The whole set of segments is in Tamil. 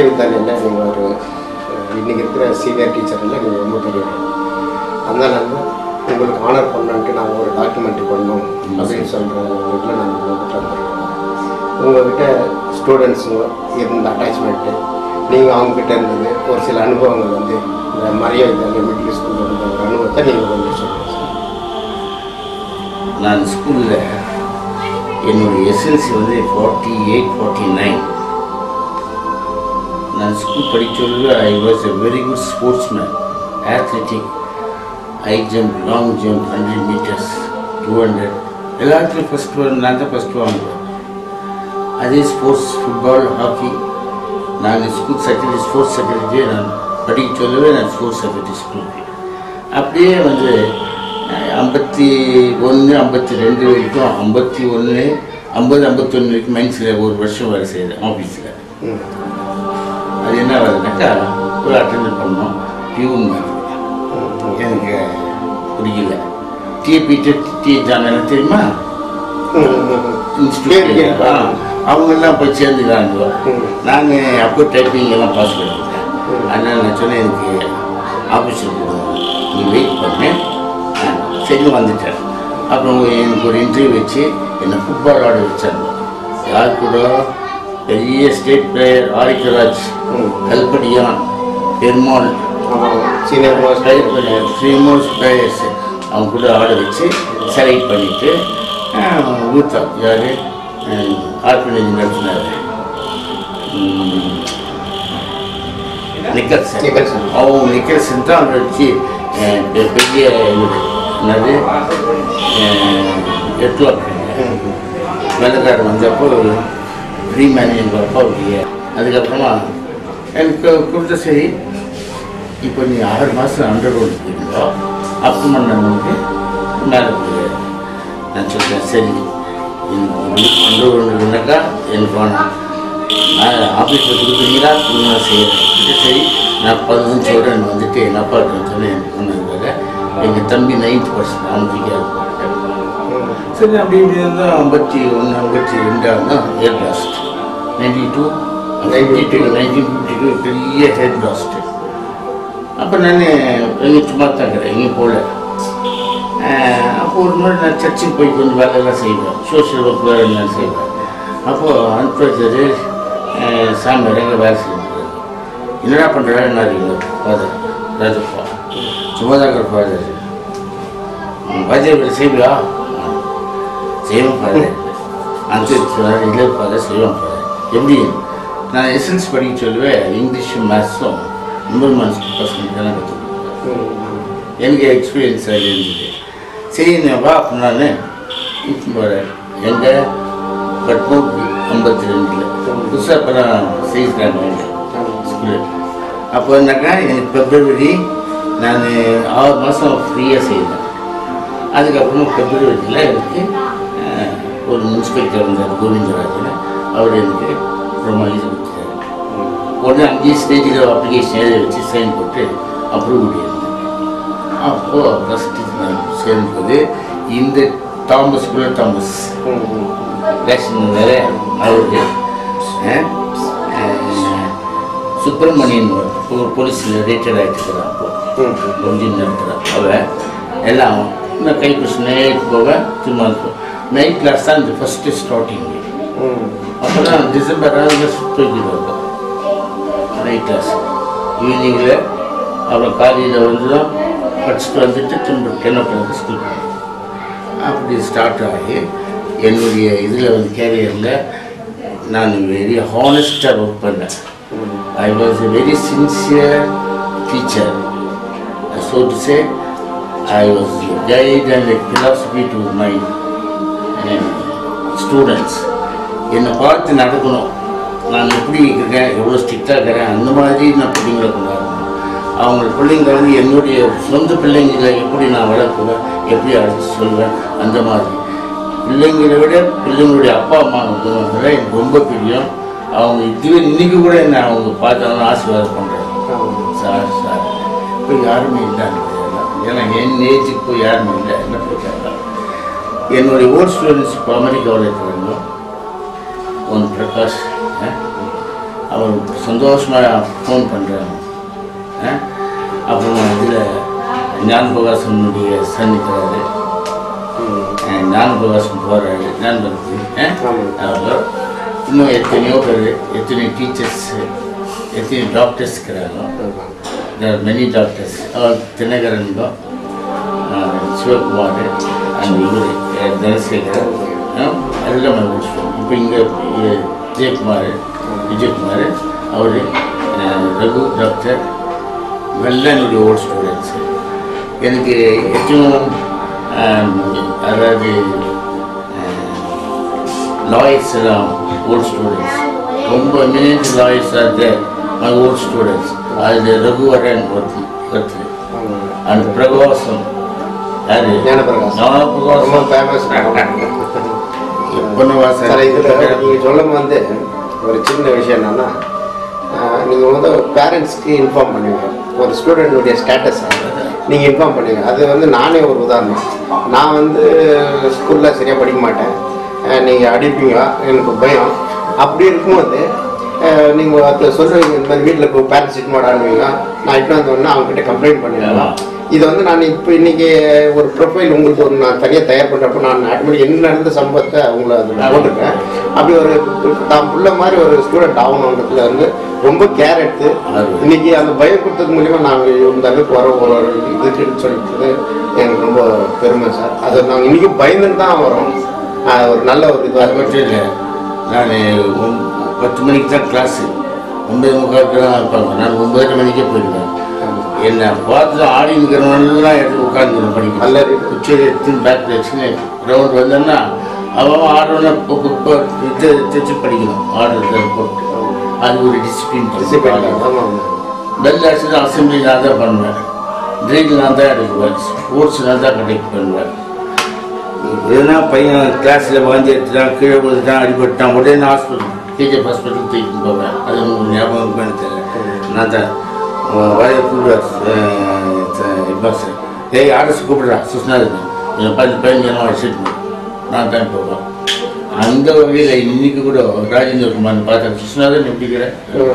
வித்யாலயில் நீங்கள் ஒரு அஹ், இன்னைக்கு இருக்கிற சீனியர் டீச்சரில் நீங்கள் ரொம்ப பெரியவர் அதனால வந்து உங்களுக்கு ஆனர் பண்ணன்ட்டு நாங்கள் ஒரு டாக்குமெண்ட்ரி பண்ணோம் அப்படின்னு சொல்கிறவங்களுக்குள்ள நாங்கள் உங்கள்கிட்ட வந்துருக்கோம் உங்கள்கிட்ட ஸ்டூடெண்ட்ஸுங்க இருந்த அட்டாச்மெண்ட்டு நீங்கள் அவங்கக்கிட்ட இருந்தது ஒரு சில அனுபவங்கள் வந்து இந்த மரியா வித்யாலயம் மிடில் ஸ்கூலில் இருந்த ஒரு அனுபவத்தை நீங்கள் கொஞ்சம் சொல்லுங்கள் சார் நான் ஸ்கூலில் என்னுடைய எஸ்எல்சி வந்து ஃபார்ட்டி எயிட் ஃபார்ட்டி நைன் நான் ஸ்கூல் படித்தது I was a very good sportsman athletic high jump long jump hundred metres two hundred எல்லாத்துலேயும் ஃபஸ்ட் நான் தான் ஃபஸ்ட்டு வாங்குவேன் அதே ஸ்போர்ட்ஸ் ஃபுட்பால் ஹாக்கி நான் ஸ்கூல் செக்ரட்டரி ஸ்போர்ட்ஸ் செக்ரட்டரி நான் படிக்க சொல்லவே நான் ஸ்போர்ட்ஸ் செக்ரட்டரி ஸ்கூலுக்கு அப்படியே வந்து அஹ், ஐம்பத்தி ஒன்று ஐம்பத்தி ரெண்டு வரைக்கும் ஐம்பத்தி ஒன்று ஐம்பது ஐம்பத்தொன்று வரைக்கும் மைன்ஸில் ஒரு வருஷம் வேலை செய்கிறேன் ஆஃபீஸில் ம் அது என்ன வருதுனாக்கா ஒரு அட்டெண்ட் பண்ணோம் பியூன் மாதிரி எனக்கு பிடிக்கல டிஏபிடி டி ஜாமியா தெரியுமா இன்ஸ்டியூட் ஆ அவங்கெல்லாம் போய் சேர்ந்துக்கிறாங்க ம். நான் அப்போ டைப்பிங் எல்லாம் பாஸ் பண்ணிட்டேன் அதனால் நான் சொன்னேன் எனக்கு ஆஃபீஸில் கொடுங்க நீ வெயிட் பண்ணேன் சரி வந்துட்டேன் அப்புறம் எனக்கு ஒரு இன்டர்வியூ வச்சு என்னை ஃபுட்பால் ஆட வச்சாங்க யார் கூட பெரிய ஸ்டேட் பிளேயர் ஆரிக்கராஜ் ம். கல்படியான் பெருமாள் ஆமாம் சீனியர் மோஸ்ட் ஃபேமஸ் பிளேயர்ஸ் அவங்க கூட ஆட வச்சு செலக்ட் பண்ணிவிட்டு ஊத்தா யார் ஆர்பனேஜ் நடத்தினார் நிக்கல்சன் நிக்கல்சன். அவங்க நிக்கல்சன் தான் அவரை வச்சு அஹ், பெ- பெரிய இது என்னது எட்லாக் வெள்ளக்காரர் வந்தப்போ ரீமேனேஜ் அப்பாவுடைய அதுக்கப்புறமா எனக்கு கொடுத்த சரி இப்போ நீ ஆறு மாதம் அண்டர் ரோடு போயிருந்தோ அப்புறமா நான் வந்து மேலே போயிருக்கேன் நான் சொல்லிட்டேன் சரி அண்டர் ரோடு இருந்தாக்கா எனக்கு வேணும் நான் ஆஃபீஸில் கொடுக்குறீங்களா கொடுங்க செய்கிறேன் சரி நான் பதினஞ்சு வருடம் வந்துட்டு எங்கள் அப்பா கிட்ட சொன்னேன் எனக்கு பண்ணதுக்காக எங்கள் தம்பி நைன்த் பர்சன்ட் அவனுக்கு சரி அப்படி இப்படி இருந்தால் ஐம்பத்தி ஒன்று ஐம்பத்தி ரெண்டாவது தான் head last ninety two ninety two nineteen fifty two பெரிய ஹெட் லாஸ்ட்டு அப்போ நான் எங்கேயும் சும்மா தான் இருக்கிறேன் எங்கேயும் போகல அப்போ ஒரு முறை நான் சர்ச்சுக்கு போய் கொஞ்சம் வேலையெல்லாம் செய்வேன் சோஷியல் ஒர்க் வேலை எல்லாம் செய்வேன் அப்போது அன்பரசரு சாமியார் எங்கே வேலை செய்யணும் என்னடா பண்ணுறாரு என்ன ஃபாதர் ராஜப்பா சுமதாகர் ஃபாதர் பஜனை வேலை செய்வியா செய்வோம் ஃபாதர் அந்த சொன்னார் இல்லை ஃபாதர் செய்வோம் ஃபாதர் எப்படி நான் எசன்ஸ் படிக்க சொல்லுவேன் இங்கிலீஷும் மேத்ஸும் நம்பர் மேத்ஸ் பசங்களுக்கு தான் கற்றுக்கணும் எனக்கு எக்ஸ்பீரியன்ஸ் அது இருந்தது சரி நான் வா நான் இப்போ போகிறேன் எங்கே பட்மூர் ஐம்பத்தி ரெண்டில் புதுசாக இப்போ நான் செய்கிறாங்க ஸ்கூலு அப்போ என்னக்கா எனக்கு பிப்ரவரி நான் ஆறு மாதம் ஃப்ரீயாக செய்தேன் அதுக்கப்புறமா பிப்ரவரியில் எனக்கு அஹ், ஒரு இன்ஸ்பெக்டர் வந்தார் கோவிந்தராஜன் அவர் எனக்கு ப்ரொமோஷன் கொடுத்தாரு உடனே அங்கேயே ஸ்டேஜில் அப்ளிகேஷன் எழுதி வச்சு சைன் போட்டு அப்ரூவ் பண்ணியிருந்தேன் அப்போது ஃபஸ்ட்டு நான் சேரும்போது இந்த தாமஸ் குல தாமஸ் ரேஷன் வேற அவருக்கு அஹ், அஹ், சுப்பிரமணியன் ஒரு போலீஸில் ரிட்டையர்ட் ஆகிட்டுருக்கிறான் அப்போ கொஞ்சம் நடத்துகிறான் அவன் எல்லாம் நான் கை பிடிச்சி நைட் போவேன் சும்மா இருக்கும் நைட் கிளாஸ் தான் இந்த ஃபஸ்ட்டு ஸ்டார்டிங் அப்போ தான் டிசம்பர் ஆகஸ்ட் தூக்கிட்டு நைட் கிளாஸ் ஈவினிங்கில் அப்புறம் காலையில் வந்து தான் படிச்சுட்டு வந்துட்டு திரும்ப டென் ஓ கிளாக் ஸ்கூல் அப்படி ஸ்டார்ட் ஆகி என்னுடைய இதில் வந்து கேரியரில் நான் வெரி ஹானஸ்டாக ஒர்க் பண்ணேன் I was a very sincere teacher so to say I was guide and philosophy to my students என்னை பார்த்து நடக்கணும் நான் எப்படி இருக்கிறேன் எவ்வளோ ஸ்ட்ரிக்டாக இருக்கிறேன் அந்த மாதிரி நான் பிள்ளைங்களை கொண்டாடணும் அவங்க பிள்ளைங்க வந்து என்னுடைய சொந்த பிள்ளைங்களை எப்படி நான் வளர்க்குவேன் எப்படி அழைச்சி சொல்வேன் அந்த மாதிரி பிள்ளைங்களை விட பிள்ளைங்களுடைய அப்பா அம்மா வந்து எனக்கு ரொம்ப பிரியம் அவங்க இதுவே இன்னைக்கு கூட என்ன அவங்க பார்த்தாலும் ஆசீர்வாதம் பண்ணுறாங்க சார் சார் இப்போ யாருமே இல்லை ஏன்னா என் ஏஜுக்கு இப்போ யாருமே இல்லை என்ன பிரச்சனை என்னுடைய ஓர் ஸ்டூடெண்ட்ஸ் இப்போ அமெரிக்காவில் இருக்கிறாங்க ஒன் பிரகாஷ் அஹ், அவர் சந்தோஷமாக ஃபோன் பண்ணுறாங்க அப்புறம் இதில் ஞான பிரகாசனுடைய சன் இருக்கிறாரு அஹ் ஞான பிரகாசம் போகிறாரு ஞானபுரத்து ஆமாம். அவர் இன்னும் எத்தனையோ பேர் எத்தனை டீச்சர்ஸ் எத்தனை டாக்டர்ஸ் இருக்கிறாங்க there are many doctors அவர் தினகரனுக்கும் அஹ், சிவகுமார் அண்ட் இவர் அஹ், தனசேகர் அஹ், அதெல்லாம் நான் முடிச்சிட்டோம் இப்போ இங்கே விஜயகுமார் விஜயகுமார் அவர் ரகு டாக்டர் எல்லாம் என்னுடைய ஓல்ட் ஸ்டூடெண்ட்ஸு எனக்கு எத்தனும் அதாவது லாயர்ஸ் எல்லாம் ஓல்ட் ஸ்டூடெண்ட்ஸ் ரொம்ப eminent lawyers are my old students அதில் ரகுவரன் ஒருத்தி ஒருத்தர் அண்ட் பிரகாசம் யாரு ஞானபிரகாசம். ஞானபிரகாசம். ரொம்ப ஃபேமஸ் பொன்னவாசன். சார் இதில் நீங்கள் சொல்லும் வந்து ஒரு சின்ன விஷயம் என்னன்னா நீங்கள் வந்து பேரண்ட்ஸ்க்கு இன்ஃபார்ம் பண்ணுவீங்க ஒரு ஸ்டூடெண்ட்டுடைய ஸ்டேட்டஸ் நீங்கள் இன்ஃபார்ம் பண்ணுவீங்க அது வந்து நானே ஒரு உதாரணம் நான் வந்து ஸ்கூலில் சரியாக படிக்க மாட்டேன் நீங்கள் அடிப்பீங்க எனக்கு பயம் அப்படி இருக்கும்போது நீங்கள் அதை சொல்லுவீங்க இந்த மாதிரி வீட்டில் இப்போ பேரண்ட்ஸ் இட்டு மாடாடுவீங்க நான் இட்டு வந்தோடனே அவங்ககிட்ட கம்ப்ளைண்ட் பண்ணிடுவேன் இது வந்து நான் இப்போ இன்னைக்கு ஒரு ப்ரொஃபைல் உங்களுக்கு ஒரு நான் தனியாக தயார் பண்ணுறப்போ நான் ஆட்டோமேட்டிக் என்ன நடந்த சம்பவத்தை அவங்கள அதில் போட்டிருக்கேன் அப்படி ஒரு தான் புள்ள மாதிரி ஒரு ஸ்டூடெண்ட் ஆகணுன்றதுல வந்து ரொம்ப கேர் எடுத்து இன்னைக்கு அந்த பயம் கொடுத்தது மூலியமா நாங்கள் இந்த அளவுக்கு வர ஒரு இதுக்குன்னு சொல்லிட்டு எனக்கு ரொம்ப பெருமை சார் அது நாங்கள் இன்னைக்கும் பயந்துன்னு தான் வரோம் ஆஹ் ஒரு நல்ல ஒரு அது இதுவாக மட்டும் இல்லை நான் ஒம்- பத்து மணிக்கு தான் கிளாஸு ஒன்பது முக்காலுக்கு தான் இருப்பாங்க நான் ஒன்பதரை மணிக்கே போயிடுவேன் என்னை பார்த்து ஆடி நிற்கிறவனெல்லாம் எடுத்து உட்காந்துருவேன் படிக்க நல்ல உச்சரி எடுத்து பேக்கில் வச்சுன்னு கிரவுண்ட் வந்தேன்னா அவன் ஆர்டர்னா இது தைச்சு படிக்கணும் ஆர்டர் போட்டு அது ஒரு டிசிப்ளின் டிசிப்ளின் ஆமாம் பெல் அடிச்சு அசம்பிளி நான் தான் பண்ணுவேன் ட்ரில் நான் தான் எடுக்குவேன் ஸ்போர்ட்ஸ் நான் தான் கண்டக்ட் பண்ணுவேன் எதுனா பையன் கிளாஸில் வாந்தி எடுத்துட்டான் கீழே விழுந்துட்டான் அடிபட்டான் உடனே ஹாஸ்பிட்டல் கேஜிஎஃப் ஹாஸ்பிட்டல் தூக்கிட்டு போவேன் அது உங்களுக்கு ஞாபகம் இருக்கான்னு தெரியல நான் தான் வரைய கூப்பிடுவார் இப்போ சார் ஏய் ஆர்எஸ் கூப்பிடுறா சுஷ்ணாதுக்கு என் பத்து பதினஞ்சு வச்சுட்டு நான் தான் போவேன் அந்த வகையில் இன்னைக்கு கூட ராஜேந்திர குமார் பார்த்தேன் சுஷ்ணாதன் எப்படிங்கிற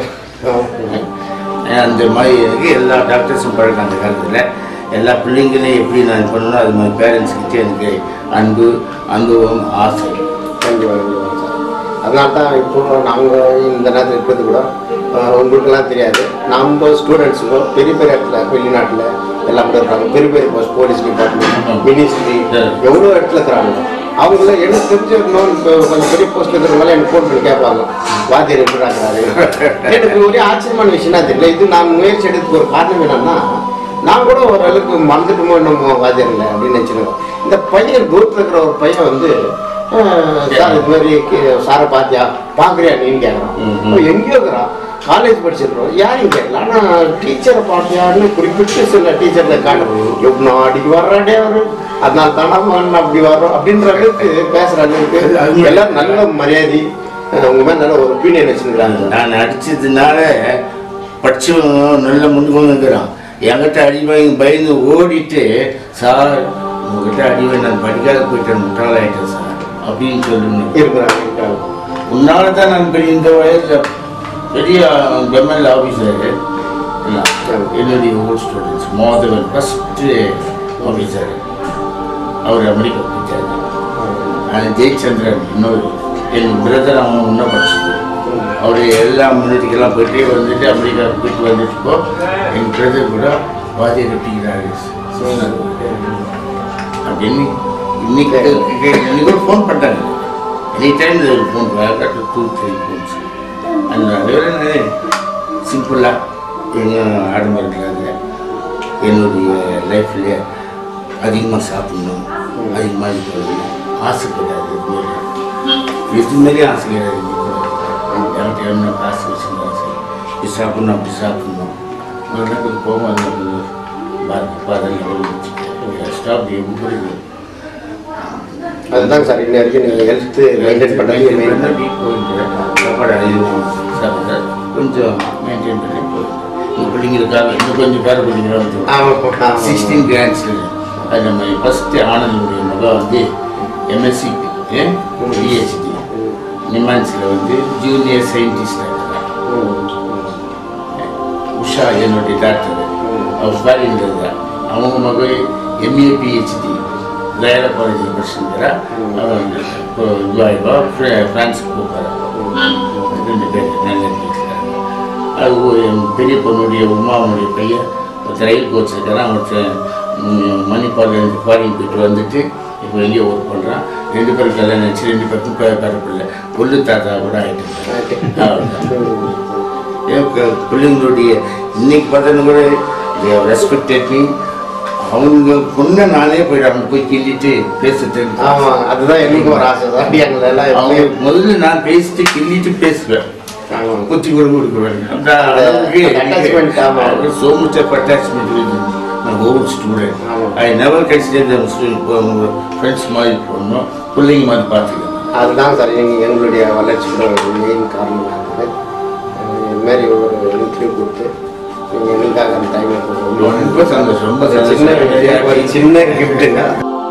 அந்த மாதிரி எனக்கு எல்லா டாக்டர்ஸும் பழக்கம் அந்த காலத்தில் எல்லா பிள்ளைங்களையும் எப்படி நான் பண்ணணும் அது மாதிரி பேரண்ட்ஸ் கிட்ட எனக்கு அன்பு அனுபவம் ஆசை கண்டிப்பாக கண்டிப்பாக சார் அதனால தான் இப்போ நாங்கள் இந்த நேரத்தில் இருக்கிறது கூட ஆஹ், உங்களுக்கெல்லாம் தெரியாது நம்ம ஸ்டூடெண்ட்ஸுக்கும் பெரிய பெரிய இடத்துல வெளிநாட்டில் எல்லாம் கூட இருக்காங்க பெரிய பெரிய post police department ministry Yeah. எவ்வளோ இடத்துல இருக்கிறாங்க அவங்கள எனக்கு தெரிஞ்ச இன்னொரு இப்போ கொஞ்சம் பெரிய போஸ்ட் இருக்கிறவங்க எனக்கு ஃபோன் பண்ணி கேட்பாங்க வாத்தியார் எப்படி இருக்கிறாரு எனக்கு ஒரே ஆச்சரியமான விஷயம்னா தெரியல இது நான் முயற்சி எடுத்துக்கு ஒரு காரணம் என்னன்னா நான் கூட ஓரளவுக்கு மறந்துட்டுமோ என்னமோ வாத்தியார் இல்லை அப்படின்னு நினச்சிருக்கோம் இந்த பையன் தூரத்தில் இருக்கிற ஒரு பையன் வந்து ஆஹ், சார் இது மாதிரி கே- சாரை பார்த்தியா பார்க்குறியா நீன்னு கேட்குறான் ம், ம். அவன் எங்கேயோ இருக்கிறான் காலேஜ் படிச்சிருக்கிறோம் யாரும் கேட்கல ஆனால் டீச்சரை பார்த்தியான்னு குறிப்பிட்டு சில டீச்சரில் காட்டும் எவ்வளோ அடிக்கு வர்றாடே அவரு அதனால தானே அவன் அப்படி வர்றோம் அப்படின்ற அளவுக்கு பேசுகிற அளவுக்கு எல்லாரும் நல்ல மரியாதை ஆஹ், உங்க மேலே நல்ல ஒரு ஒப்பீனியன் வச்சுருக்கிறாங்க நான் அடிச்சதுனால படிச்சவன் நல்ல முன்னுக்கு வந்துக்கிறான் என்கிட்ட அடி வாங்கி பயந்து ஓடிட்டு சார் உங்ககிட்ட அடி வாங்கி நான் படிக்காத போயிட்டேன் முட்டாளாயிட்டேன் சார் அப்படின்னு சொல்லணும் இருக்கிறாங்க இருக்கிறாங்க உன்னால தான் நான் பெரிய இந்த வயசில் பெரிய எம்எல்ஏ ஆஃபீஸர் என்னுடைய old students Madhavan first officer அவர் அமெரிக்கா போயிட்டார் அது ஜெயச்சந்திரன் இன்னொரு என் பிரதர் அவன் முன்ன படிச்சது அவருடைய எல்லா முன்னேற்றிக்கெல்லாம் போயிட்டு வந்துட்டு அமெரிக்கா போயிட்டு வந்துட்டு இப்போ என் பிரதர் கூட வாதி ரெட்டிக்கிறாரு அப்படின்னு இன்னைக்கு இன்னைக்கு கூட ஃபோன் பண்ணிட்டாங்க any time phone two three phones அந்த வேறு சிம்பிளாக எங்கள் ஆடம்பரம் இல்லாத என்னுடைய லைஃப்ல அதிகமாக சாப்பிடணும் அதிகமாக இது பண்ணணும் ஆசைப்படாது எது மாரி ஆசை கிடையாது யார்கிட்ட என்ன காசு வச்சுருந்தா சரி இப்படி சாப்பிடணும் அப்படி சாப்பிடணும் ஒரு இடத்துக்கு போகும் அது பாரதி பாதல் ஸ்டாப் எப்படி அதுதான் சார் இன்ன வரைக்கும் நீங்கள் ஹெல்த்து மெயின்டைன் பண்ணுறது மெயின் சாப்பாடு அதிகம் சாப்பிட்றாரு கொஞ்சம் மெயின்டைன் பண்ணி போகுது இந்த பிள்ளைங்களுக்காக இன்னும் கொஞ்சம் பேர பிள்ளைங்க ஆமாம் சிக்ஸ்டீன் கிராண்ட்ஸில் அது நம்ம ஃபஸ்ட்டு ஆனந்தனுடைய மகன் வந்து எம்எஸ்சி பிஹெச்டி நிமான்ஸில் வந்து ஜூனியர் சயின்டிஸ்ட் இருக்கிறார் உஷா என்னுடைய டாக்டர் அவர் ஃபாரின்ல இருந்தா அவங்க மகள் எம்ஏ பிஹெச்டி லயலா காலேஜில் படிச்சுங்கிறா அவன் இப்போ இதுவாகிப்பா ஃப்ரான்ஸுக்கு போகிறார் ரெண்டு பேர் நல்ல வீட்டுக்காரங்க அது ஒரு என் பெரிய பொண்ணுடைய உமாவுடைய பையன் ஒரு ரயில் கோச் இருக்கிறான் அவன்கிட்ட மணிப்பாலேருந்து ஃபாரின் போயிட்டு வந்துட்டு இப்போ வெளியே ஒர்க் பண்ணுறான் ரெண்டு பேரும் கல்யாணம் ஆச்சு ரெண்டு பேருக்கும் பே- பிறப்பில்லை பொல்லு தாத்தா கூட ஆகிட்டு எனக்கு பிள்ளைங்களுடைய இன்னைக்கு பார்த்தா கூட ரெஸ்பெக்டட் மீ அவங்க பொண்ணை நானே போயிட்டு அவங்க போய் கிள்ளிட்டு பேசிட்டு ஆமா அதுதான் எனக்கும் ஒரு ஆசை தான் எங்களெல்லாம் அவங்க எப்பயும் முதல்ல நான் பேசிட்டு கிள்ளிட்டு பேசுவேன் ஆமா. குத்தி கூட கொடுக்குவேன் அந்த அளவுக்கு Attachment, ஆமா. so much of attachment with my whole student. ஆமா. I never consider them friends மாதிரி போடணும் பிள்ளைங்க மாதிரி பார்த்துக்கிறேன் அதுதான் சார் எங்க எங்களுடைய வளர்ச்சிக்கு ஒரு மெயின் காரணமாக இருக்குது அஹ் இது மாதிரி ஒரு இன்டர்வியூ கொடுத்து நீங்கள் எங்களுக்காக அந்த டைமை ரொம்ப சந்தோஷம் ரொம்ப சின்ன சந்தோஷம் ஒரு சின்ன கிஃப்ட்டுங்க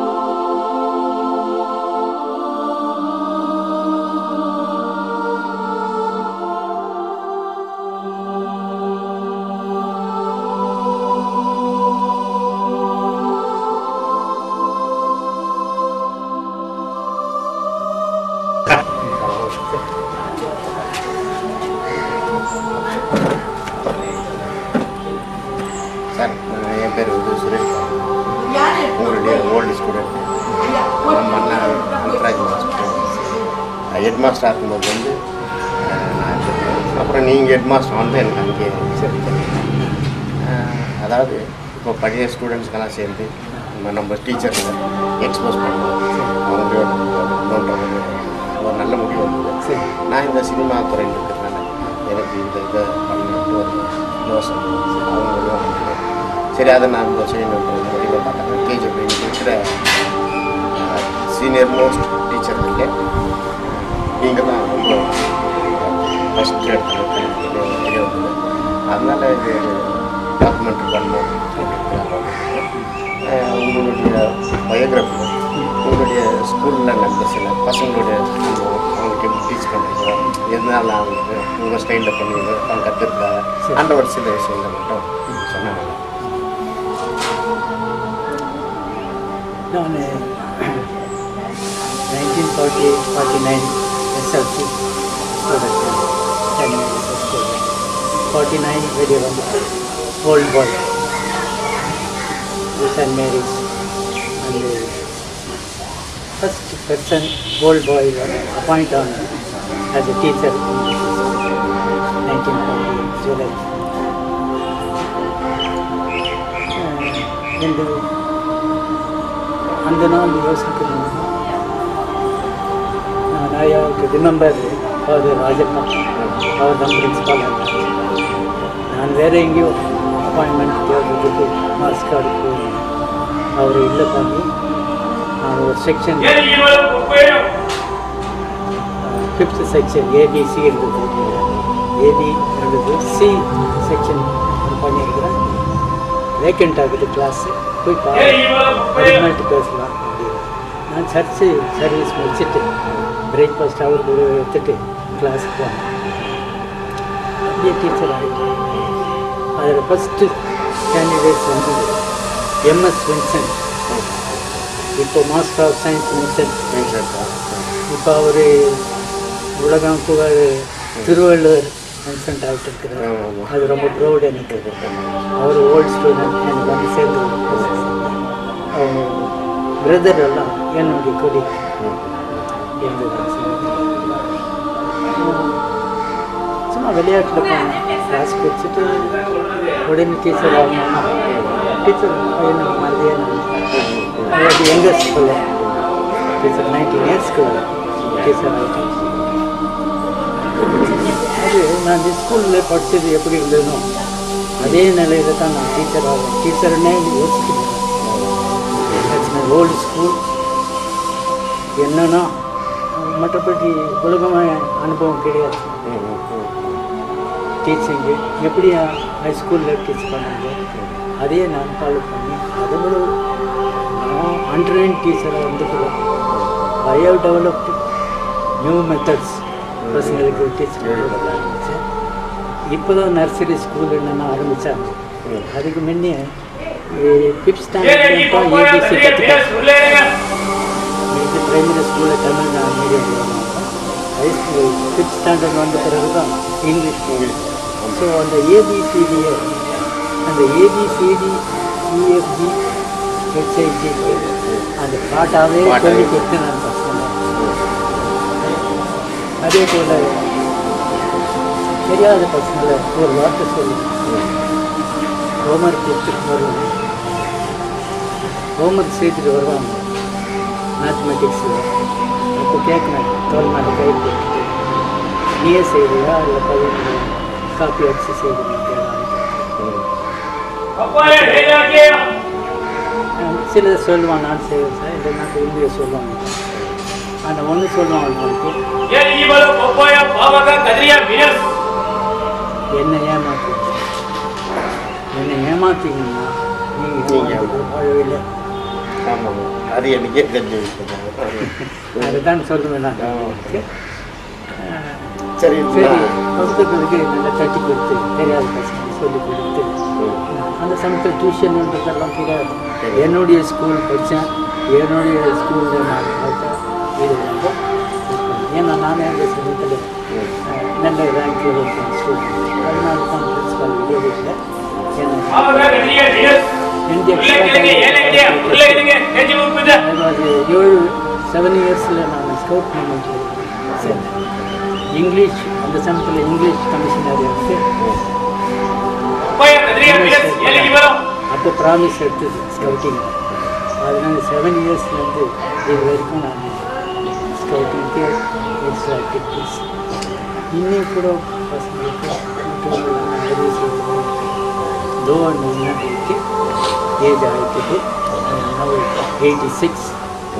சார் நான் என் பேர் வந்து சுரேஷ் பாபு. உங்களுடைய ஓல்டு ஸ்டூடெண்ட் நான் பண்ண அல்ட்ராஜ் மாஸ்டர் ஹெட் மாஸ்டர் இருக்கும்போது வந்து அஹ், நான் இருந்திருக்கேன். அப்புறம் நீங்கள் ஹெட் மாஸ்டர் வந்து எனக்கு அங்கேயே சரி அதாவது இப்போ பழைய ஸ்டூடெண்ட்ஸ்க்கெல்லாம் சேர்ந்து நம்ம நம்ம டீச்சர்ஸை எக்ஸ்போஸ் பண்ணுவோம் அவங்களோட தோன்றது ஒரு நல்ல முடிவு வந்தது நான் இந்த சினிமா துறையில் இருக்கிறதுனால எனக்கு இந்த இதை பண்ணிட்டு ஒரு யோசனை அவங்களும் வந்து சரி அதை நான் இப்போ செய்யணுன்ற முடிவை பார்த்தாங்க கேஜி இருக்கிற சீனியர் மோஸ்ட் டீச்சர் இல்லை நீங்கள் தான் ரொம்ப ஃபஸ்ட் இடத்துல இருக்கிறது தெரிய வந்தது அதனால் இது டாக்குமெண்ட்ரி பண்ணணும் அஹ் உங்களுடைய பயோகிராஃபி உங்களுடைய ஸ்கூலில் நடந்த சில பசங்களுடைய அனுபவம் அவங்களுக்கு எப்படி டீச் பண்ணுறீங்க எதனால அவங்களுக்கு உங்கள் ஸ்டைலில் பண்ணுவீங்க அவங்க கற்றுருக்காங்க அந்த ஒரு சில விஷயங்கள் மட்டும் சொன்னாங்க நான் nineteen forty forty nine SLC student forty nine வெளியே வந்து old boy Saint Mary's and first person old boy appoint on as a teacher nineteen forty July ಎಂದು அந்த நாள் யோசிக்கணும் நான் I have remember father Rajappa அவர் தான் பிரின்சிபால் நான் வேறு எங்கேயோ அப்பாயின்மெண்ட் தேடுறதுக்கு மார்க்ஸ் கார்டுக்கு அவர் இல்லை பண்ணி நான் ஒரு செக்ஷன் ஃபிஃப்த் செக்ஷன் ஏபிசி இருந்தது ஏபி இருந்தது சி செக்ஷன் பண்ணியிருக்கிறேன் வேக்கண்ட் ஆகுது கிளாஸ் போய் பாருட்டு பேசலாம் அப்படின்னு நான் சர்ச்சு சர்வீஸ் முடிச்சுட்டு பிரேக்ஃபாஸ்ட் அவர் கூட எடுத்துட்டு கிளாஸுக்கு போனேன் அப்படியே டீச்சர் ஆகிட்டேன் அதில் ஃபஸ்ட்டு கேண்டிடேட்ஸ் வந்து எம்எஸ் வின்சென்ட் இப்போ மாஸ்டர் ஆஃப் சயின்ஸ் வின்சென்ட் இப்போ அவர் உலகம் புகழ் திருவள்ளுவர் வின்சென்ட் ஆகிட்டு இருக்கிறார் ஆமா. அது ரொம்ப ப்ரௌட் எனக்கு அவர் ஓல்ட் ஸ்டூடெண்ட் எனக்கு வந்து சேர்ந்து அவங்க பிரதர் எல்லாம் என்னுடைய கொடி சும்மா விளையாட்டில் போனேன் கிளாஸ் வச்சுட்டு உடனே டீச்சர் ஆகணும்னா டீச்சர் என்ன மாதிரியே நான் அதாவது எங்கள் ஸ்கூலில் டீச்சர் நைன்டீன் இயர்ஸ்க்கு டீச்சர் ஆகிட்டேன் அது நான் இந்த ஸ்கூலில் படித்தது எப்படி இருந்ததுனோ அதே நிலையில தான் நான் டீச்சர் ஆகிறேன் டீச்சர்னே யோசிக்கிறேன் ஓல்டு ஸ்கூல் என்னன்னா மற்றபடி உலகமாக அனுபவம் கிடையாது டீச்சிங்கு எப்படி ஹை ஸ்கூலில் டீச் பண்ணாங்க அதையே நான் ஃபாலோ பண்ணி அதை விட நான் அண்ட்ரைன் டீச்சராக வந்துக்கிறேன் I have developed new methods பசங்களுக்கு டீச் பண்ணுறதுல ஆரம்பித்தேன் இப்போ தான் நர்சரி ஸ்கூல் என்னென்ன ஆரம்பித்தாங்க ம். அதுக்கு முன்னே ஃபிஃப்த் ஸ்டாண்டர்ட் தான் ஏபிசி கற்றுக்கிட்டேன் இது பிரைமரி ஸ்கூலில் தமிழ் நான் medium high school fifth standard வந்த பிறகு தான் இங்கிலீஷ் இங்கிலீஷ் ஸோ அந்த ஏபிசிடியை அந்த ஏபிசிடி இஎஃப்ஜி ஹெச்ஐஜி அந்த பாட்டாவே பாட்டாவே. சொல்லி கொடுத்து நான் பசங்க அதே போல் தெரியாத பசங்களை ஒரு வார்த்தை சொல்லி ஹோம்ஒர்க் கொடுத்துட்டு வருவாங்க ஹோம்ஒர்க் செய்துட்டு வருவாங்க மேத்தமெட்டிக்ஸில் அப்போ கேட்கணும் தோல் மேலே கை போட்டுட்டு நீயே செய்வியா இல்லை பையன் காப்பி அடிச்சு செய்வீங்க சில சொல்லுவான் நான் செய்வேன் சார் இல்லைன்னா உண்மையை சொல்லுவாங்க ஆனால் ஒன்று சொல்லுவாங்க அவனுக்கு என்னை ஏமாத்து என்னை ஏமாத்தீங்கன்னா நீங்க நீங்கள் வாழவில்லை ஆமாம் அது எனக்கே தெரிஞ்ச விஷயம் தான். அதுதான் சொல்லுவேன் நான் ஆ. அவனுக்கு. அஹ், சரி சரி நான் பக்கத்துக்கு நல்லா தட்டி கொடுத்து தெரியாத பசங்க சொல்லி கொடுத்து அந்த சமயத்தில் டியூஷன்ன்றதெல்லாம் தெரியாது தெரியாது. என்னுடைய ஸ்கூல் படித்தேன் என்னுடைய ஸ்கூலில் நான் பார்த்தேன் இது ரொம்ப ஏன்னா நானே அந்த சமயத்தில் அஹ், நல்ல ரேங்கில் இருக்கேன் ஸ்கூல் அதனால தான் பிரின்ஸ்பால் வெளியே இல்லை இந்திய அது ஏழு செவன் இயர்ஸில் நான் ஸ்கவுட் மூமெண்ட் சேர்ந்தேன் இங்கிலீஷ் அந்த சமயத்தில் இங்கிலீஷ் கமிஷனர் இருக்கு அப்போ ப்ராமிஸ் எடுத்தது ஸ்கவுட்டிங் அதனால செவன் இயர்ஸ்லேருந்து இது வரைக்கும் நான் ஸ்கவுட்டிங்க்கு எக்ஸ்ட்ரா ஆக்டிவிட்டீஸ் இன்னும் கூட பசங்களுக்கு மற்றவங்களுக்கு நான் உதவி செய்வேன் தோ இருக்கு ஏஜ் ஆகிட்டு எயிட்டி சிக்ஸ்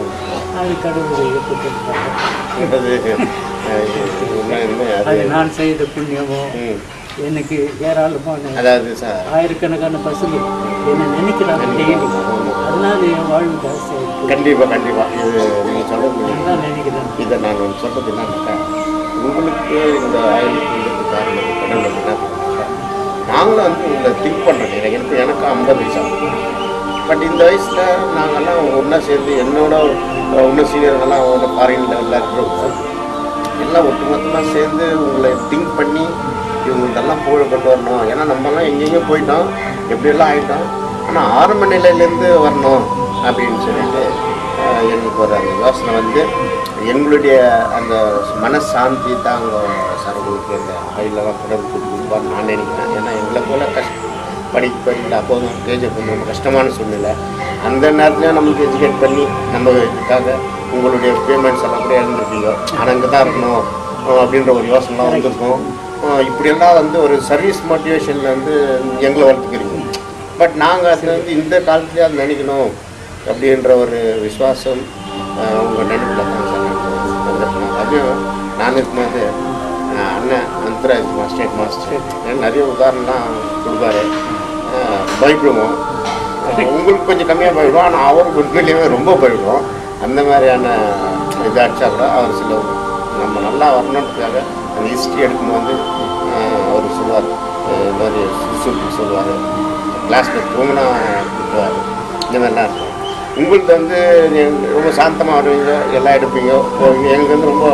அது கடவுளுடைய கொடுத்துருக்காங்க அது அஹ், உண்மை உண்மை அது அது நான் செய்த புண்ணியமோ ம். எனக்கு ஏராளமான அதாவது சார் ஆயிரக்கணக்கான பசங்க என்ன நினைக்கிறாங்க டெய்லி அதனால என் வாழ்வு ஜாஸ்தியாக இருக்கு கண்டிப்பாக கண்டிப்பாக இது நீங்கள் சொல்கிறது நான் நினைக்கிறேன் இதை நான் ஒன்று சொல்கிறது என்னன்னாக்கா உங்களுக்கு இந்த ஆயுதத்துக்கு காரணம் கடவுள் என்ன பண்ணாக்கா நாங்களும் வந்து உங்களை திங்க் பண்ணுறோம் எனக்கு எனக்கு எனக்கு ஐம்பது வயசு ஆகுது பட் இந்த வயசில் நாங்கள்லாம் ஒன்றா சேர்ந்து என்னோட இன்னும் சீனியர்கள்லாம் ஒன்று ஃபாரின் லெவலில் இருக்கிறவங்க எல்லாம் ஒட்டுமொத்தமாக சேர்ந்து உங்களை திங்க் பண்ணி இவங்களுக்கெல்லாம் புகழ கொண்டு வரணும் ஏன்னா நம்மலாம் எங்கெங்கேயோ போயிட்டோம் எப்படியெல்லாம் ஆகிட்டோம் ஆனால் ஆரம்ப நிலையிலேருந்து வரணும் அப்படின்னு சொல்லிட்டு ஆஹ், எனக்கு ஒரு அந்த யோசனை வந்து எங்களுடைய அந்த மனசாந்தி தான் அங்கே சார் உங்களுக்கு அந்த ஆயிலெல்லாம் தொடர்பு கொடுப்பான்னு நான் நினைக்கிறேன் ஏன்னா எங்களை போல கஷ்ட படிக்க படிக்கல அப்போதும் கேஜ் கொஞ்சம் ரொம்ப கஷ்டமான சூழ்நிலை அந்த நேரத்துலையும் நம்மளுக்கு எஜுகேட் பண்ணி நம்ம இதுக்காக உங்களுடைய பேமெண்ட்ஸ் எல்லாம் கூட இழந்திருப்பீங்க ஆனால் இங்கே தான் இருக்கணும் அஹ் அப்படின்ற ஒரு யோசனைலாம் வந்திருக்கும் அஹ் இப்படியெல்லாம் வந்து ஒரு சர்வீஸ் மோட்டிவேஷனில் வந்து எங்களை வளர்த்துக்கிறீங்க பட் நாங்கள் அது வந்து இந்த காலத்துலேயே அது நினைக்கணும் அப்படின்ற ஒரு விசுவாசம் அஹ் உங்க நினைவில் தான் சார் நான் வந்திருக்கேன் அதுவும் நான் இருக்கும்போது அஹ் அண்ணன் அந்தராஜ் ஸ்டேட் மாஸ்டர் நிறைய உதாரணம்லாம் கொடுப்பாரு அஹ் பயப்படுவோம் அஹ் உங்களுக்கு கொஞ்சம் கம்மியாக பயப்படுவோம் ஆனால் அவருக்கு உண்மையிலேயே ரொம்ப பயப்படுவோம் அந்த மாதிரியான இதாச்சா கூட அவர் சில நம்ம நல்லா வரணுன்றதுக்காக அந்த ஹிஸ்ட்ரி எடுக்கும்போது அஹ் அவர் சொல்லுவார் அஹ் இந்த மாதிரி சுறுசுறுப்பு சொல்லுவார் கிளாஸில் தூங்கினா கொடுத்துருவார் இந்த மாதிரிலாம் இருக்கும் உங்களுக்கு வந்து நீங்க ரொம்ப சாந்தமாக வருவீங்க எல்லாம் எடுப்பீங்க போவீங்க எங்களுக்கு வந்து ரொம்ப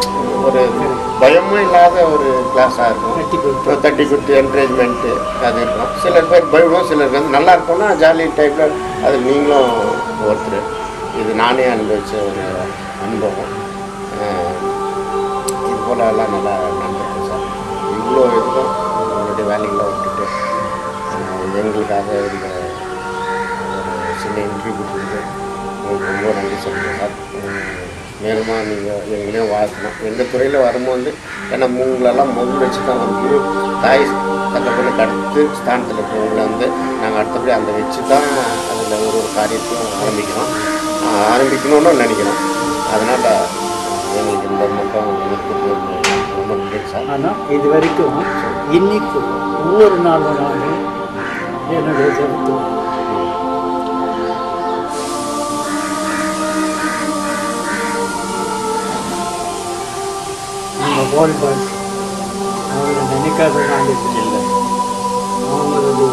ஒரு பயமும் இல்லாத ஒரு கிளாஸாக இருக்கும் தட்டி கொடுத்து இப்போ தட்டி கொடுத்து என்கரேஜ்மெண்ட்டு அது இருக்கும் சிலர் பேர் பயப்படுவோம் சிலருக்கு வந்து நல்லா இருக்கும்னா ஜாலி டைப்பில் அது நீங்களும் ஒருத்தர் இது நானே அனுபவித்த ஒரு அனுபவம் அஹ் இது போல எல்லாம் நல்லா நடந்திருக்கு சார் இவ்வளோ இதுக்கும் உங்களுடைய வேலைகளை விட்டுட்டு அஹ் எங்களுக்காக இந்த ஒரு சின்ன இன்டர்வியூ கொடுத்துருக்கு உங்களுக்கு ரொம்ப நன்றி சொல்லுங்கள் சார் உம், மேலுமா நீங்கள் எங்களையும் வாழ்த்தணும் எங்கள் துறையில் வரும்போது ஏன்னா உங்களெல்லாம் முதல் வச்சு தான் ஒரு குரு தாய் தகவலுக்கு அடுத்து ஸ்தானத்தில் இருக்கிறவங்களை வந்து நாங்கள் அடுத்தபடி அந்த வச்சு தான் அதில் ஒரு ஒரு காரியத்தையும் ஆரம்பிக்கிறோம் ஆஹ் ஆரம்பிக்கணும்னு நினைக்கிறோம் அதனால் எங்களுக்கு இந்த மட்டும் உங்களுக்கு ரொம்ப நன்றி சார் ஆனால் இது வரைக்கும் இன்னைக்கு ஒவ்வொரு நாளும் நான் என்னுடைய ஜபத்துவம் நம்ம வேர்ல்ட் பாய்ஸ் அவரை நினைக்க நினைக்காத நாள் இல்லை அவங்களுடைய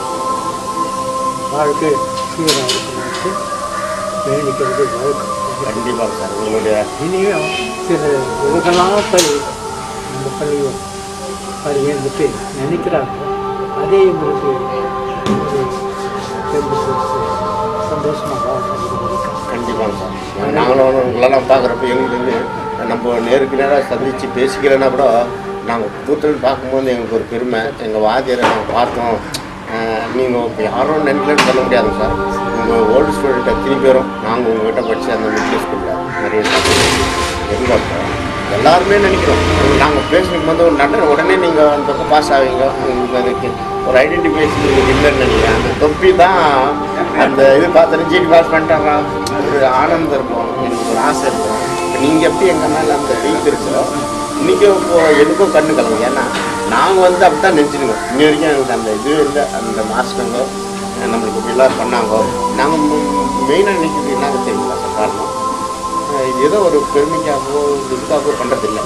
வாழ்க்கை சீராக இருக்கணும்ட்டு வேண்டிக்கிறது வழக்கம் கண்டிப்பாக சார் உங்களுடைய இனியும் சில உலகெல்லாம் பள்ளி அந்த பள்ளியை பரிந்துட்டு நினைக்கிறாங்க அதே எங்களுக்கு ஒரு தெம்பு கொடுத்து சந்தோஷமாக வாழ்க்கை கண்டிப்பாக சார் நாங்களும் உங்களெல்லாம் பார்க்குறப்ப எங்களுக்கு வந்து நம்ம நேருக்கு நேராக சந்தித்து பேசிக்கலைன்னா கூட நாங்கள் கூட்டல் பார்க்கும்போது எங்களுக்கு ஒரு பெருமை எங்கள் வாத்தியரை நாங்கள் பார்த்தோம் நீங்கள் இப்போ யாரும் நினைக்கலன்னு சொல்ல முடியாது சார் உங்கள் ஓல்டு ஸ்டூடெண்ட் அத்தனை பேரும் நாங்கள் உங்கள்கிட்ட படித்து அந்த மிடில் ஸ்கூலில் நிறைய எங்கள் எல்லாருமே நினைக்கிறோம் நாங்கள் பேசுறதுக்கு வந்து ஒரு நடன உடனே நீங்கள் அந்த பக்கம் பாஸ் ஆவீங்க உங்களுக்கு அதுக்கு ஒரு ஐடென்டிஃபிகேஷன் இல்லைன்னு நினைக்கிறேன் அந்த தொப்பி தான் அந்த இது பார்த்தோன்னே ஜிடி பாஸ் பண்ணிட்டாங்க ஒரு ஆனந்தம் இருக்கும் எனக்கு ஒரு ஆசை இருக்கும் இப்போ நீங்கள் எப்படி எங்கள் மேலே அந்த வெயிட் இருக்கோ இன்றைக்கும் இப்போ எனக்கும் கண்ணு கலங்கும் ஏன்னா நாங்கள் வந்து அப்படி தான் நினச்சிருக்கோம் இன்னி வரைக்கும் எங்களுக்கு அந்த இது இல்லை அந்த மாஸ்டருங்க நம்மளுக்கு இப்படிலாம் பண்ணாங்க நாங்கள் மெயினாக நினைக்கிறது என்னங்க தெரியுங்களா சார் காரணம் அஹ் இது ஏதோ ஒரு பெருமைக்காகவோ ஒரு இதுக்காகவோ பண்ணுறதில்ல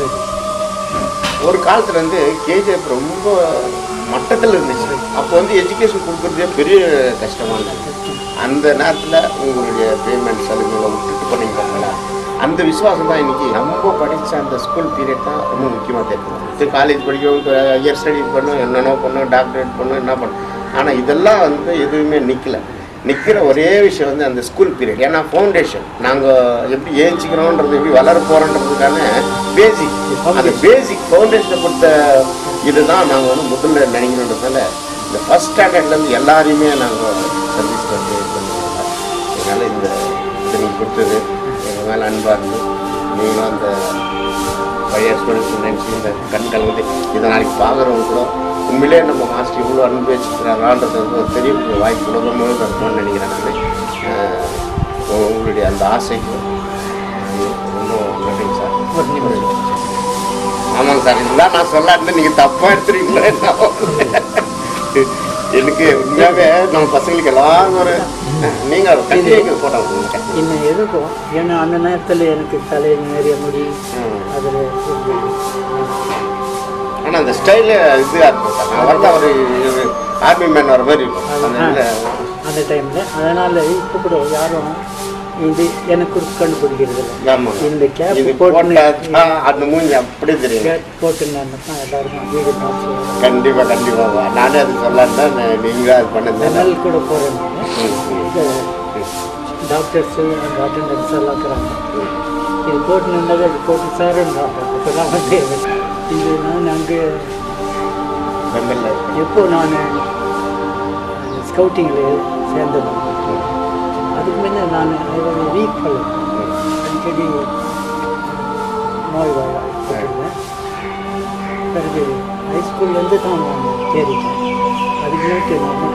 ஒரு காலத்தில் வந்து கேஜிஎஃப் ரொம்ப மட்டத்தில் இருந்துச்சு அப்போ வந்து எஜுகேஷன் கொடுக்குறதே பெரிய கஷ்டமாக இருந்தாங்க அந்த நேரத்தில் உங்களுடைய பேமெண்ட் சலுகைகளை விட்டுட்டு பண்ணீங்க பார்த்தீங்களா அந்த விசுவாசம் தான் இன்னைக்கு நம்ம படித்த அந்த ஸ்கூல் பீரியட் தான் ரொம்ப முக்கியமாக தெரியும் காலேஜ் படிக்கிறவங்க ஹையர் ஸ்டடி பண்ணும் என்னென்ன பண்ணும் டாக்டரேட் பண்ணும் என்ன பண்ணும் ஆனால் இதெல்லாம் வந்து எதுவுமே நிற்கல நிற்கிற ஒரே விஷயம் வந்து அந்த ஸ்கூல் பீரியட் ஏன்னா ஃபவுண்டேஷன் நாங்கள் எப்படி ஏஞ்சிக்கிறோன்றது எப்படி வளர போகிறோன்றதுக்கான பேசிக் அந்த பேசிக் ஃபவுண்டேஷனை பொறுத்த இதுதான் நாங்கள் வந்து முதல்ல நினைக்கணுன்றதுனால இந்த ஃபஸ்ட் ஸ்டாண்டர்ட்லேருந்து எல்லாரையுமே நாங்கள் சர்வீஸ் வந்து இது பண்ணுவோம் அதனால் இந்த இது நீங்கள் கொடுத்தது எங்கள் மேலே அன்பாக இருந்து நீங்களும் அந்த பழைய ஸ்டூடெண்ட்ஸ் நினச்சி இந்த கண் கலந்து இதை நாளைக்கு பார்க்குறவங்க கூட உண்மையிலே நம்ம மாஸ்டர் இவ்வளோ அன்பு வச்சுக்கிறாங்கன்றது வந்து ஒரு பெரிய ஒரு வாய்ப்பு உலகம் முழுவதும் இருக்கும்னு நினைக்கிறேன் நான் ஆஹ் உங்களுடைய அந்த ஆசைக்கு ரொம்ப நன்றிங்க சார் ஒரு நிமிஷம் ஆமாங்க சார் இதெல்லாம் நான் சொல்லாட்டு நீங்கள் தப்பாக எடுத்துருக்கீங்களா எனக்கு உண்மையாகவே நம்ம பசங்களுக்கு எல்லாரும் ஒரு நீங்கள் கண்டிப்பாக போட்டாங்க இன்னும் எதுக்கும் ஏன்னா அந்த நேரத்தில் எனக்கு தலையில் நிறைய முடி அதில் ஆனால் அந்த ஸ்டைலு இதுவாக இருக்கும் சார் நான் வரல ஒரு ஆர்மி மேன் வர மாதிரி இருக்கும் அந்த இதில் அந்த டைமில் அதனால் இப்போ கூட யாரும் இது எனக்கு கண்டுபிடிக்கிறது இல்லை ஆமாங்க இந்த கேப் இது போட்டு போட்டா அந்த மூஞ்சி அப்படியே தெரியும் கேப் போட்டுருந்தாங்க தான் எல்லாருமே வீடு பார்த்து கண்டிப்பா கண்டிப்பா நானே அது சொல்லலாம் தான் நீங்களும் அது பண்ணது ஜன்னல் கூட போகிறேன் இது டாக்டர்ஸு அந்த அட்டண்டன்ஸ் எல்லாம் இருக்கிறாங்க இது போட்டு நின்றது அது போட்டு சாருன்றாங்க இப்போ தான் வந்து இது நான் அங்கே எப்போ நான் ஸ்கவுட்டிங்கில் சேர்ந்தது அதுக்கு முன்ன நான் வீக் பண்ணல அடிக்கடி நோய் வாய்ப்பட்டிருந்தேன் பிறகு ஹைஸ்கூல்லேருந்து தான் நான் தேடிட்டேன் அதுக்கு முன்னாடி நான்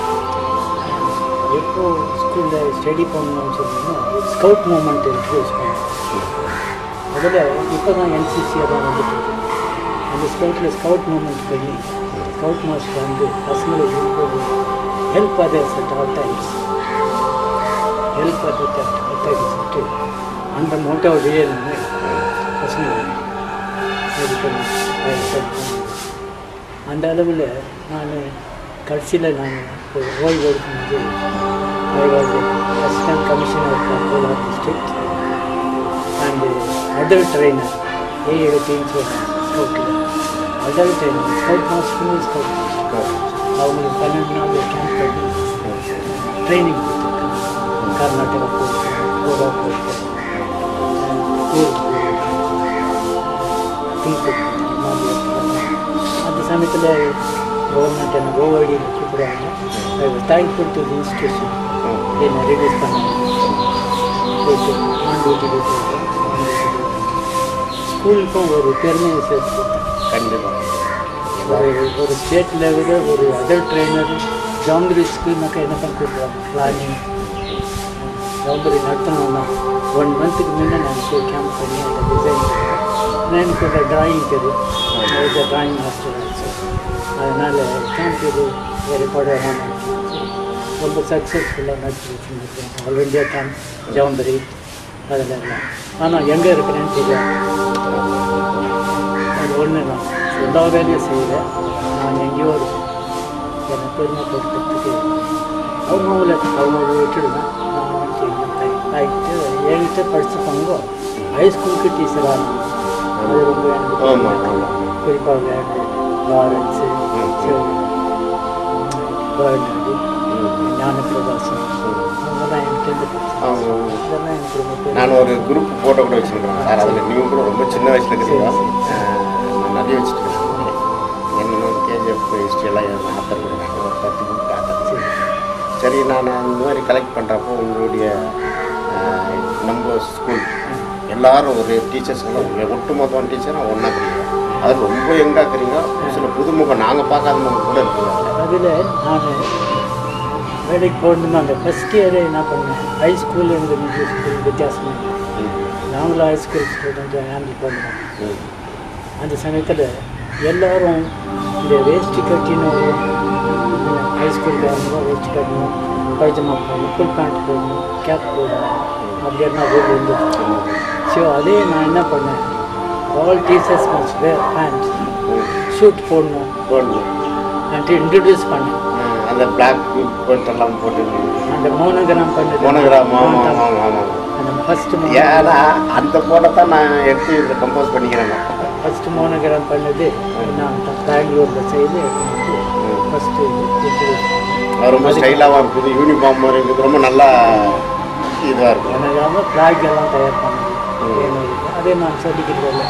எப்போ ஸ்கூலில் ஸ்டடி பண்ணணும்னு சொன்னீங்கன்னா ஸ்கவுட் மூமெண்ட் இன்ட்ரடியூஸ் பண்ணேன் அதில் இப்போ தான் என்சிசியாக தான் வந்துட்டு இருக்கு. அந்த ஸ்கவுட்டில் ஸ்கவுட் மூமெண்ட் பண்ணி ஸ்கவுட் மாஸ்டர் வந்து பசங்களுக்கு ஒரு help others at all times help other at all times அந்த மோட்டோவிலேயே நின்று பசங்க இது பண்ணி help பண்ணி. அந்த அளவில் நான் கடைசியில் நான் ஒரு ஓய்வு எடுக்கும்போது I was assistant commissioner for Kolar district and adult trainer ஏழு டீம்ஸ் ஸ்கவுட்டில் adult trainer scout master scout master அவங்களுக்கு பன்னெண்டு நாள் கேம்ப் பண்ணி ட்ரைனிங் கொடுத்துருக்காங்க கர்நாடகா போயிருக்கேன் கோவா போயிருக்கேன் ஊருக்கு போயிருக்கேன் அந்த சமயத்தில் கவர்மெண்ட் என்ன ஓவடி கூப்பிடுவாங்க I was thankful to the institution என்னை ரிலீஸ் பண்ணாங்க போயிட்டு ஆண்டு வீட்டுக்கு போயிட்டேன் ஸ்கூலுக்கும் ஒரு பெருமையை சேர்த்து கொடுத்தேன் கண்டிப்பா ஒரு ஒரு ஸ்டேட் லெவலில் ஒரு அடல்ட் ட்ரைனர் ஜாம்பரி ஸ்கூல்னாக்கா என்ன பண்ணி கொடுக்குறாங்க பிளானிங் ஜாம்பரி நடத்தணும்னா ஒன் மந்த்துக்கு முன்னே நான் போய் கேம்ப் பண்ணி அந்த டிசைன் எனக்கு ஒரு டிராயிங் தெரியும் டிராயிங் மாஸ்டர் ஆச்சு அதனால் கேம்ப் இது வேறு படம் ரொம்ப சக்ஸஸ்ஃபுல்லாக நடத்தி வச்சுருக்கேன் ஆல் இண்டியா கேம்ப் ஜாம்பரி அதில் எல்லாம் ஆனால் எங்கே இருக்கிறேன்னு தெரியாது அது ஒன்று தான் எல்லா வேலையும் செய்கிறேன் நான் எங்கேயோ ஒரு என்னை பெருமைப்படுத்துறதுக்கு அவங்கவுங்கள அவங்கள விட்டுடுவேன் நான் வந்து எங்கள் ஆகிட்டு என்கிட்ட படிச்சுப்பாங்க ஹைஸ்கூலுக்கு டீச்சராக இருந்தேன் அது ரொம்ப எனக்கு ஆமாம் ஆமாம் குறிப்பாக வேண்டு லாரன்ஸு பேர்னாடி ஞானப்பிரகாசம் அவங்கெல்லாம் எனக்கு இருந்து அவங்க இதெல்லாம் எனக்கு ரொம்ப பெரிய- நான் ஒரு குரூப் ஃபோட்டோ கூட வச்சுருக்கேன் சார் அதில் நீங்கள் கூட ரொம்ப சின்ன வயசில் இருக்கிறீங்க நான் நிறைய வச்சுட்டு இருக்கேன் என்னோட கேஜிஎஃப் ஹிஸ்ட்ரியெல்லாம் என் ஆத்தர் கூட நான் ஒரு பத்து புக் பார்த்தேன் சரி நான் இந்த மாதிரி கலெக்ட் பண்ணுறப்போ உங்களுடைய அஹ், நம்ம ஸ்கூல் எல்லாரும் ஒரு டீச்சர்ஸ்லாம் ஒரு ஒட்டுமொத்தமான டீச்சரும் ஒன்றா படிக்கிறோம் அது ரொம்ப எங்காக இருக்கிறீங்க சில புதுமுகம் நாங்கள் பார்க்காதவங்க கூட இருக்கிறாங்க அதில் நான் வேலைக்கு போகணுமா அந்த ஃபஸ்ட் இயரே என்ன பண்ணேன் ஹை ஸ்கூல் எங்கள் மிடில் ஸ்கூல் வித்தியாசம் இல்லை. நாங்களும் ஹை ஸ்கூல் ஸ்டூடெண்ட்டை ஹேண்டில் பண்ணுவோம் அந்த சமயத்தில் எல்லாரும் இந்த வேஷ்டி கட்டின்னு ஹை ஸ்கூல் காரங்க வேஷ்டி கட்டணும் பைஜமா போடணும் ஃபுல் பேண்ட் போடணும் கேப் போடணும் அப்படி என்ன ரூல் இருந்தது ஸோ அதே நான் என்ன பண்ணேன் all teachers must wear pant suit போடணும் போடணும் அன்ட்டு இன்ட்ரடியூஸ் பண்ணேன் அஹ், அந்த பிளாக் எல்லாம் போட்டு அந்த மோனோகிராம் பண்ணது மோனோகிராம் ஆமாம் ஆமாம் ஆமாம் அந்த ஃபஸ்ட்டு ஏன்னா அந்த போட்டோ தான் நான் எடுத்து இதில் கம்போஸ் பண்ணிக்கிறேன் ஃபஸ்ட்டு மோனோகிராம் பண்ணது நான் பெங்களூரில் செய்து எடுத்து ஃபஸ்ட்டு இன்ட்ரடியூஸ் அது ரொம்ப ஸ்டைலாகவும் இருக்குது யூனிஃபார்ம் இருக்குது ரொம்ப நல்லா இதுவாக இருக்கும் எனக்காக ஃப்ளாக் எல்லாம் தயார் பண்ணது என்னோடது. அதே நான் சொல்லிக்கிட்டு வரல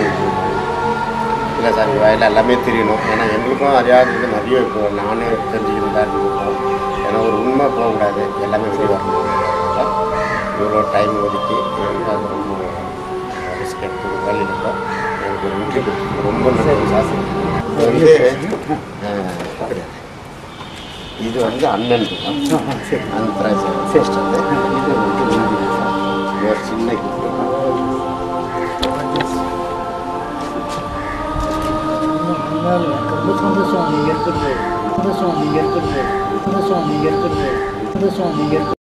இல்லை சார் இந்த வயலில் எல்லாமே தெரியணும் ஏன்னா எங்களுக்கும் அறியாதது நிறைய இப்போ நானே தெரிஞ்சுக்கிட்டு தான் இருக்கோம் ஏன்னா ஒரு உண்மை போகக்கூடாது எல்லாமே வெளியே வரணும் சார் இவ்வளோ டைம் ஒதுக்கி எனக்காக ரொம்ப ரிஸ்க் எடுத்து வேலையில் இருக்கோம் எனக்கு ஒரு இன்ட்ரி கொடுத்து ரொம்ப நன்றி சார் இது வந்து அஹ், கிடையாது. இது வந்து அண்ணன் சரி அந்த சிஸ்டம் இது வந்து இந்தியா சார் இது ஒரு சின்ன gift. ரொம்ப சந்தோஷம் நீங்கள் இருக்கிறது சந்தோஷம் நீங்கள் இருக்கிறது சந்தோஷம் நீங்கள் இருக்கிறது சந்தோஷம் நீங்கள் இருக்கிறது